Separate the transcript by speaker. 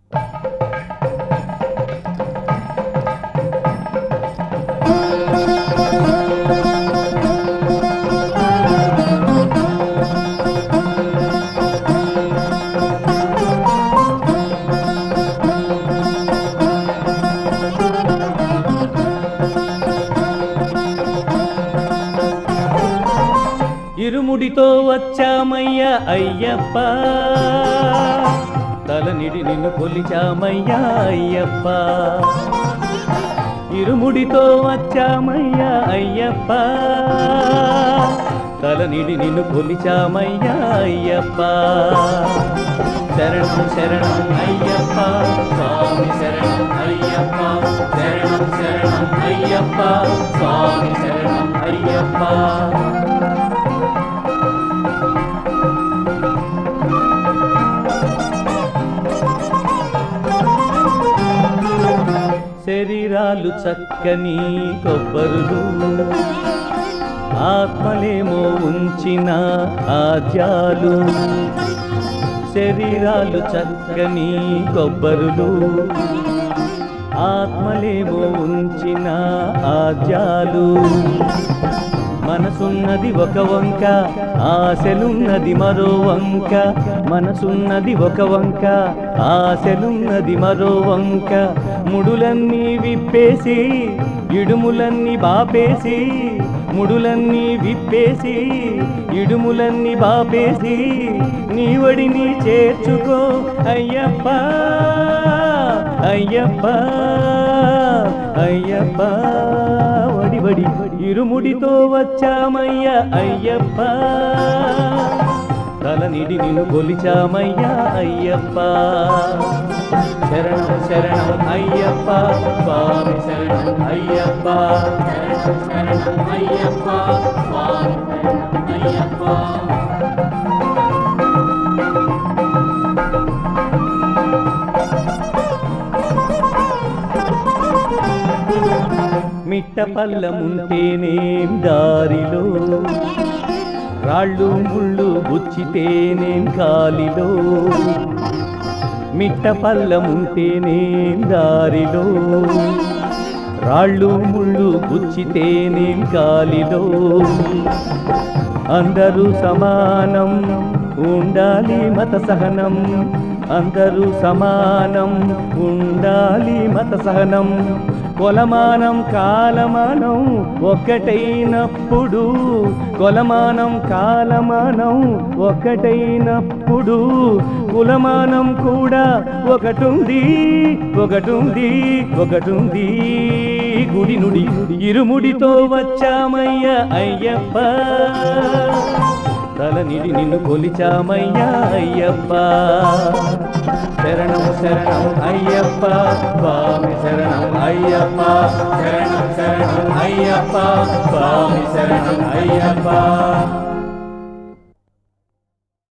Speaker 1: ఇరుముడితో వచ్చామయ్యా అయ్యప్ప తలనిడి నిన్ను కొలిచామయ్యా అయ్యప్ప ఇరుముడితో వచ్చామయ్యా అయ్యప్ప తలనిడి నిన్ను కొలిచామయ్యా అయ్యప్ప శరణం శరణం అయ్యప్ప స్వామి శరణం అయ్యప్ప శరణం శరణం అయ్యప్ప స్వామి శరణం అయ్యప్ప శరీరాలు చక్కని కొబ్బరులు ఆత్మలేమో ఉంచిన ఆద్యాలు శరీరాలు చక్కని కొబ్బరులు ఆత్మలేమో ఉంచిన ఆద్యాలు మనసున్నది ఒక వంక ఆశలున్నది మరో వంక మనసున్నది ఒక వంక ఆశలున్నది మరో వంక ముడులన్నీ విప్పేసి ఇడుములన్నీ బాపేసి ముడులన్నీ విప్పేసి ఇడుములన్నీ బాపేసి నీ వడిని చేర్చుకో అయ్యప్ప అయ్యప్ప అయ్యప్ప వడి వడి ఇరుముడితో వచ్చామయ్యా అయ్యప్ప తలనిడి నిన్ను కొలిచామయ్యా అయ్యప్ప శరణం శరణం అయ్యప్ప స్వామి శరణం అయ్యప్ప శరణం శరణం అయ్యప్ప స్వామి శరణం అయ్యప్ప మిట్ట పల్లముంటేనేం దారిలో రాళ్ళు ముళ్ళు గుచ్చితేనేం కాలిలో మిట్ట పల్లముంటేనేం దారిలో రాళ్ళు ముళ్ళు గుచ్చితేనేం కాలిలో అందరూ సమానం ఉండాలి మత సహనం అందరూ సమానం ఉండాలి మత సహనం కొలమానం కాలమానం ఒక్కటైనప్పుడు కొలమానం కాలమానం ఒక్కటైనప్పుడు కులమానం కూడా ఒకటుంది ఒకటుంది ఒకటుంది గుడి నుడి ఇరుముడితో వచ్చామయ్యా అయ్యప్ప తలనిడి నిన్ను కొలిచామయ్యా అయ్యప్ప శరణం శరణం అయ్యప్ప స్వామి శరణం అయ్యప్ప శరణం శరణం అయ్యప్ప స్వామి శరణం అయ్యప్ప